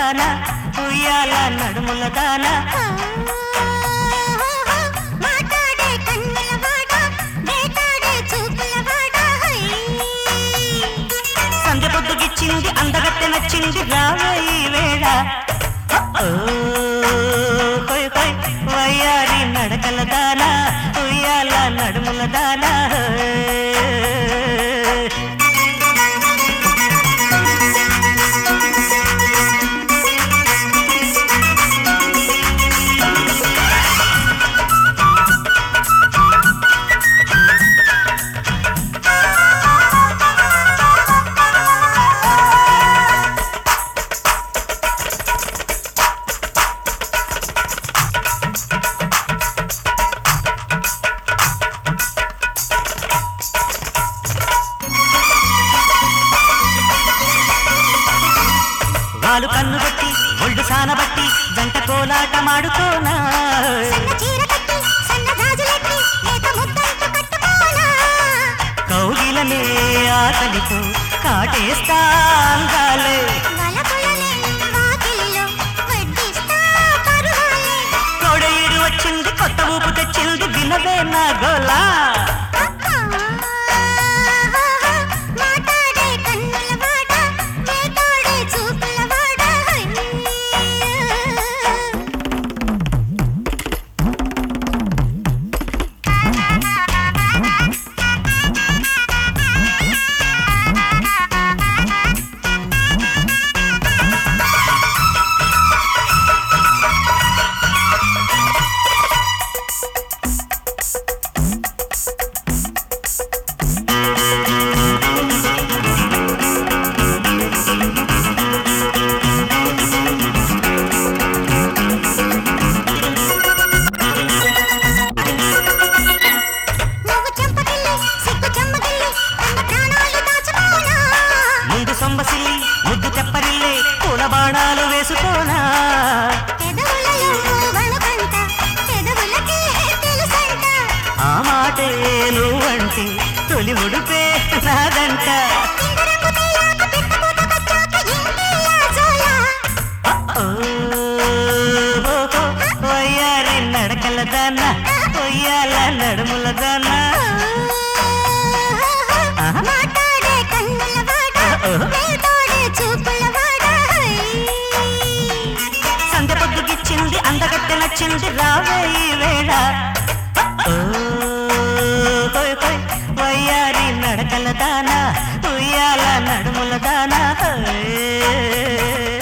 దానా ఉయ్యాల నడుముల దానా మాట్లాడే కన్నుల వాడ వేటాడే చూపుల వాడ హై సంధ్య పొద్దుగిచ్చింది అందగత్తె నచ్చింది రావయి వేళ ఓ, హోయ్ హోయ్ వయ్యారి నడకల దానా ఉయ్యాల నడుముల దానా వాలు కన్ను బట్టి ఒళ్ళు సానబట్టి జంట కోలాట మాడుకోనా సన్న చీర కట్టి సన్న గాజులెట్టి లేత ముద్దంత పట్టుకోనా కౌగిలనే ఆకలితో కాటేస్తా అందాలే వలపులనే వాకిలిలో వడ్డిస్తా పరువాలే కోడేడు వచ్చింది కొత్త ఊపు తెచ్చింది వినవే నా గోలా మాట్లాడే కన్నుల వాడ వేటాడే చూపుల వాడ హై నువ్వు చెంపగిల్లి సిగ్గు చెమ్మగిల్లి తన ప్రాణాలు దాచుకోనా ముందు సొంబసిల్లి ముద్దు తెప్పరిల్లే పూల బాణాలు వేసుకోనా పెదవులలో వణుకంట పెదవులకే తెలుసంట ఆ మాటే నువ్వంటే తొలి ముడిపే నాదంట ఇందరకు తేలాక పిట్టపూత కచ్చాక ఇంటిల్లా జోలా ఓ, ఓహో, వయ్యారి నడకల దాన ఉయ్యాల నడుముల దాన మాట్లాడే కన్నుల వాడ వేటాడే చూపుల వాడ హై సంధ్య పొద్దుగిచ్చింది అందగట్టె నచ్చింది రావే ఈ వేళ ఓ, హోయ్ హోయ్, వయ్యారి నడకల దాన ఉయ్యాల నడుముల దాన హోయ్.